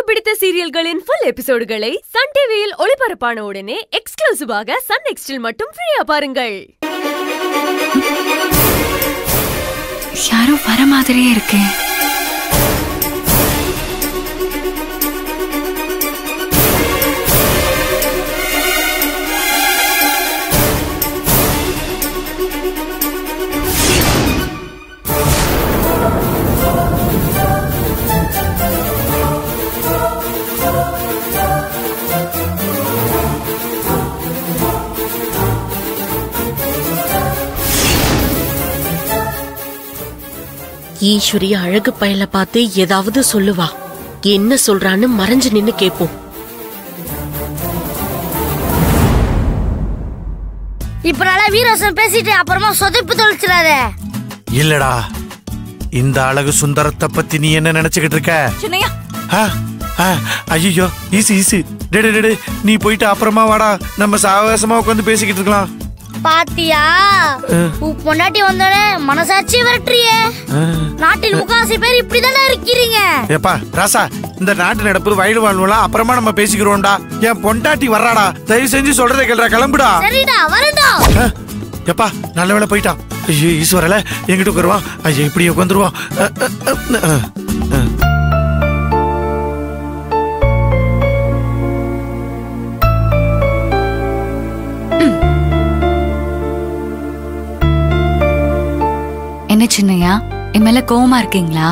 பிடித்த சீரியல்களின் full எபிசோடுகளை Sun டிவியில் ஒளிபரப்பான உடனே எக்ஸ்க்ளூசிவாக சன் நெக்ஸ்டில் மட்டும் ஃப்ரீயா பாருங்கள் யாரோ வர மாதிரியே இருக்கு ஈஸ்வரி அழகு பயல பார்த்து ஏதாவது சொல்லுவா என்ன சொல்றான்னு மறைஞ்சு நின்னு கேப்போம் இப்ப நல்லா வீரசம் பேசிட்டு அப்புறமா சொதப்பு தொலைச்சிடாத இல்லடா இந்த அழகு சுந்தரத்தை பத்தி நீ என்ன நினைச்சுக்கிட்டு இருக்க சின்னையா ஐயோ ஈஸி ஈஸி டேடு டேடு நீ போயிட்டு அப்புறமா வாடா நம்ம சாவகாசமா உட்காந்து பேசிக்கிட்டு இருக்கலாம் பாத்தியா உன் பொண்டாட்டி வந்தோடனே மனசாட்சி விரட்டுறியே நாட்டில் முக்காசி பேர் இப்படிதானே இருக்கிறீங்க ஏப்பா ராசா இந்த நாட்டு நடப்பு வயல் வாழ்வுலாம் அப்புறமா நம்ம பேசிக்கிறோம்டா என் பொண்டாட்டி வர்றாடா தயவு செஞ்சு சொல்றதை கேள்றா கிளம்புடா சரிடா வரட்டும் ஆ, எப்பா நல்ல வேளை போயிட்டான் ஐயோ ஈஸ்வரல எங்கிட்ட உட்காருவான் ஐயோ இப்படி உட்காந்துருவான் என்ன சின்னையா என் மேல கோவமா இருக்கீங்களா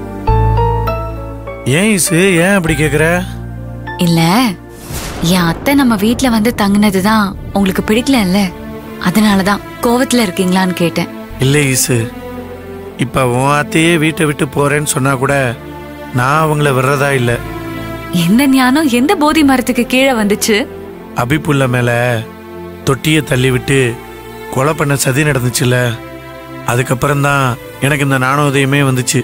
ஏன் ஈசு ஏன் அப்படி கேக்குற இல்ல என் அத்தை நம்ம வீட்ல வந்து தங்குனதுதான் உங்களுக்கு பிடிக்கலல்ல அதனாலதான் கோவத்துல இருக்கீங்களான்னு கேட்டேன் இல்ல ஈசு இப்ப உன் அத்தையே வீட்டை விட்டு போறேன்னு சொன்னா கூட நான் அவங்கள விடுறதா இல்ல எந்த ஞானம் எந்த போதி மரத்துக்கு கீழே வந்துச்சு அபிப்புள்ள மேல தொட்டியை தள்ளி விட்டு கொலை பண்ண சதி நடந்துச்சுல அதுக்கப்புறம் தான் எனக்கு இந்த நாணோதயமே வந்துச்சு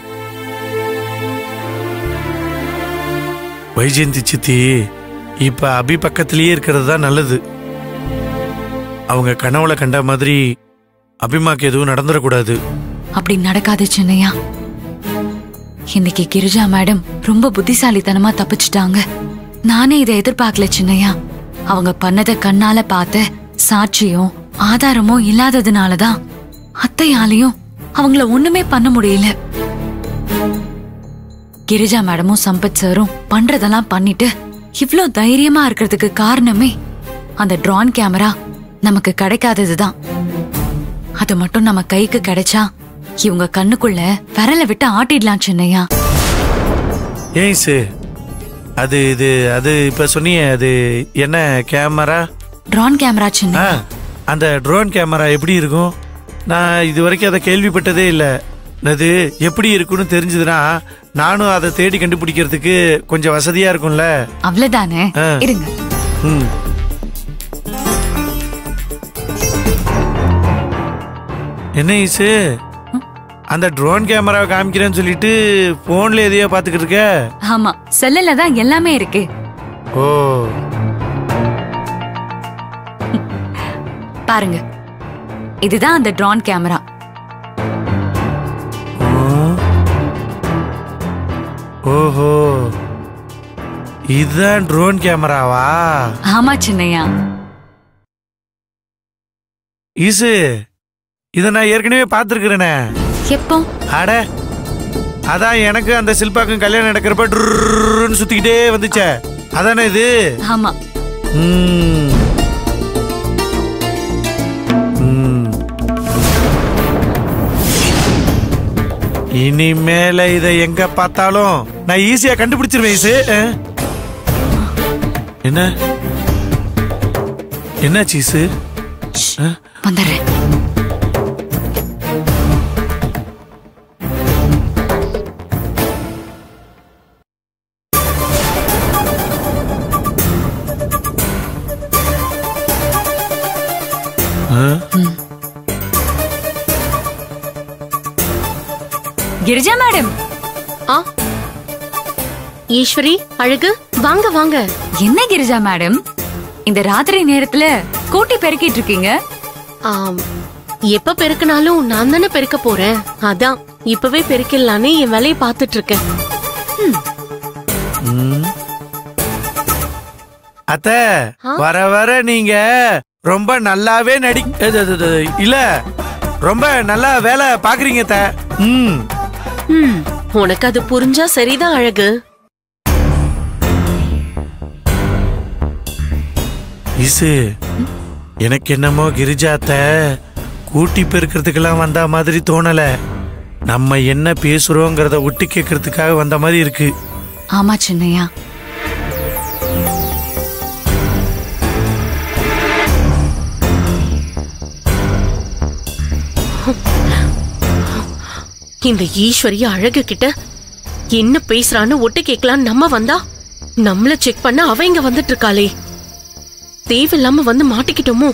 வைஜெயந்தி சித்தி இப்ப அபி பக்கத்திலேயே இருக்கிறது தான் நல்லது அவங்க கனவுல கண்ட மாதிரி அபிமாக்கு எதுவும் நடந்துடக்கூடாது அப்படி நடக்காது சின்னையா இன்னைக்கு கிரிஜா மேடம் ரொம்ப புத்திசாலித்தனமா தப்பிச்சிட்டாங்க நானே இதை எதிர்பார்க்கல சின்னையா அவங்க பண்ணத கண்ணால பார்த்த சாட்சியும் ஆதாரமும் இல்லாததுனாலதான் அத்தையாலையும் அவங்கள ஒண்ணுமே பண்ண முடியல கிரிஜா மேடமும் சம்பத் சாரும் பண்றதெல்லாம் பண்ணிட்டு இவ்ளோ தைரியமா இருக்கிறதுக்கு காரணமே அந்த ட்ரான் கேமரா நமக்கு கிடைக்காததுதான் அது மட்டும் நம்ம கைக்கு கிடைச்சா இவங்க கண்ணுக்குள்ள விரல விட்டு ஆட்டிடலாம் சின்னையா ஏன் சு அது இது அது இப்ப சொன்னியே அது என்ன கேமரா ட்ரான் கேமரா சின்ன ஆ அந்த ட்ரோன் கேமரா எப்படி இருக்கும் நான் இது வரைக்கும் அதை கேள்விப்பட்டதே இல்லை அது எப்படி இருக்குன்னு தெரிஞ்சதுன்னா நானும் அதை தேடி கண்டுபிடிக்கிறதுக்கு கொஞ்சம் வசதியா இருக்கும்ல அவ்வளவுதானே ஆ. இருங்க ம் என்ன ஈசு அந்த ட்ரோன் கேமராவை காமிக்கிறேன்னு சொல்லிட்டு போன்ல எதையோ பாத்துக்கிட்டு இருக்க ஆமா செல்லுல தான் எல்லாமே இருக்கு ஓ பாருங்க இதுதான் அந்த ட்ரான் கேமரா ஓஹோ இதுதான் ட்ரோன் கேமராவா ஆமா சின்னையா ஈசு இதை நான் ஏற்கனவே பார்த்துருக்கிறேனே எப்போ அட அதான் எனக்கு அந்த சில்பாக்கும் கல்யாணம் நடக்கிறப்ப டுர்ன்னு சுத்திக்கிட்டே வந்துச்சே அதானே இது ஆமா ம். ம். இனிமேல இதை எங்க பார்த்தாலும் நான் ஈஸியா கண்டுபிடிச்சிருவேன் ஈசு அஹ். என்ன என்ன சீசு வந்துடுறேன் கிரிஜா மேடம் ஆ ஈஸ்வரி அழகு வாங்க வாங்க என்ன கிரிஜா மேடம் இந்த ராத்திரி நேரத்துல கூட்டி பெருக்கிட்டு இருக்கீங்க ஆம், எப்ப பெருக்கினாலும் நான் தானே பெருக்க போறேன் அதான் இப்பவே பெருக்கிடலான்னு என் வேலையை பார்த்துட்டு இருக்கேன் ம். அத்த வர வர நீங்க ரொம்ப நல்லாவே நடி இது, இது, இது, இல்ல ரொம்ப நல்லா வேலை பாக்குறீங்க அத்த ம் ம் உனக்கு அது புரிஞ்சா சரிதான் அழகு இசு எனக்கு என்னமோ கிரிஜாத்த கூட்டி பெருக்கிறதுக்கெல்லாம் வந்த மாதிரி தோணல நம்ம என்ன பேசுறோங்கிறத ஒட்டு கேட்கறதுக்காக வந்த மாதிரி இருக்கு ஆமா சின்னையா இந்த ஈஸ்வரிய அழகு கிட்ட என்ன பேசுறான்னு ஒட்டு கேட்கலாம் நம்ம வந்தா நம்மள செக் பண்ண அவ இங்க வந்துட்டு இருக்காளே தேவையில்லாம வந்து மாட்டிக்கிட்டோமோ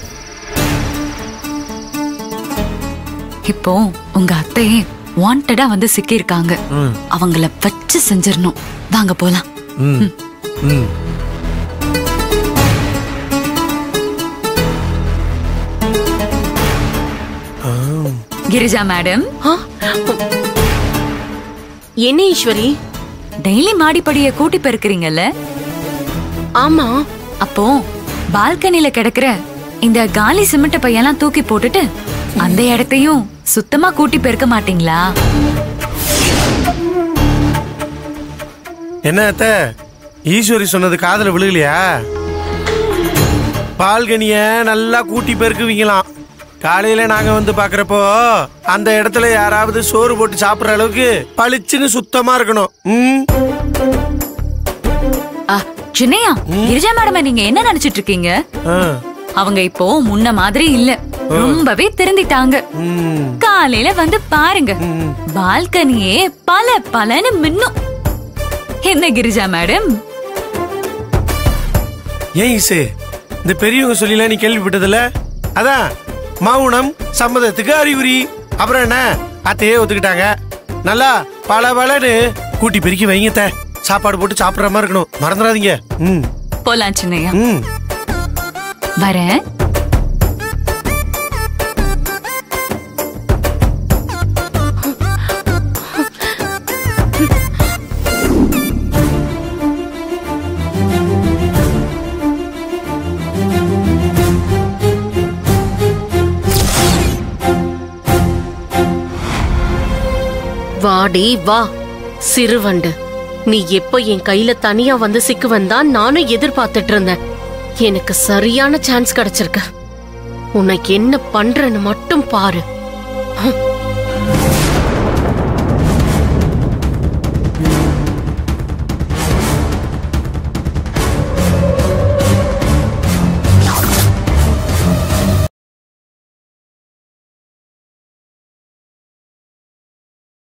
இப்போ உங்க அத்தையே வாண்டடா வந்து சிக்கியிருக்காங்க ம், அவங்கள வச்சு செஞ்சிடணும் வாங்க போலாம் ம், ம். கிரிஜா மேடம் ஆ? என்ன ஈஸ்வரி டெய்லி மாடிப்படிய கூட்டி பெருக்கிறீங்கல்ல ஆமா அப்போ பால்கனில கிடக்குற இந்த காலி சிமெண்ட் பையெல்லாம் தூக்கி போட்டுட்டு அந்த இடத்தையும் சுத்தமா கூட்டி பெருக்க மாட்டீங்களா என்ன அத்த ஈஸ்வரி சொன்னது காதுல விழுகலையா பால்கனிய நல்லா கூட்டி பெருக்குவீங்களாம் காலையில நாங்க வந்து பாக்குறப்போ அந்த இடத்துல யாராவது சோறு போட்டு சாப்பிடுற அளவுக்கு பளிச்சுன்னு சுத்தமா இருக்கணும் ம் ஆ, சின்னையா கிரிஜா மேடம் நீங்க என்ன நினைச்சிட்டு இருக்கீங்க ஆ, அவங்க இப்போ முன்ன மாதிரி இல்ல ரொம்பவே திருந்திட்டாங்க ம், காலையில வந்து பாருங்க பால்கனியே பல பலன்னு மின்னும் என்ன கிரிஜா மேடம் ஏன் இசு இந்த பெரியவங்க சொல்லிலாம் நீ கேள்விப்பட்டதில்ல அதான் மௌனம் சம்மதத்துக்கு அறிகுறி அப்புறம் என்ன அத்தையே ஒத்துக்கிட்டாங்க நல்லா பல பலன்னு கூட்டி பெருக்கி வைங்க அத்தை. சாப்பாடு போட்டு சாப்பிடுற மாதிரி இருக்கணும் மறந்துடாதீங்க ம் போலாம் சின்னையா ம் வரேன் வாடி வா சிறுவண்டு நீ எப்போ என் கையில தனியா வந்து சிக்குவன் தான் நானும் எதிர்பார்த்துட்டு இருந்தேன் எனக்கு சரியான சான்ஸ் கிடைச்சிருக்கு உனக்கு என்ன பண்றேன்னு மட்டும் பாரு ஹம்.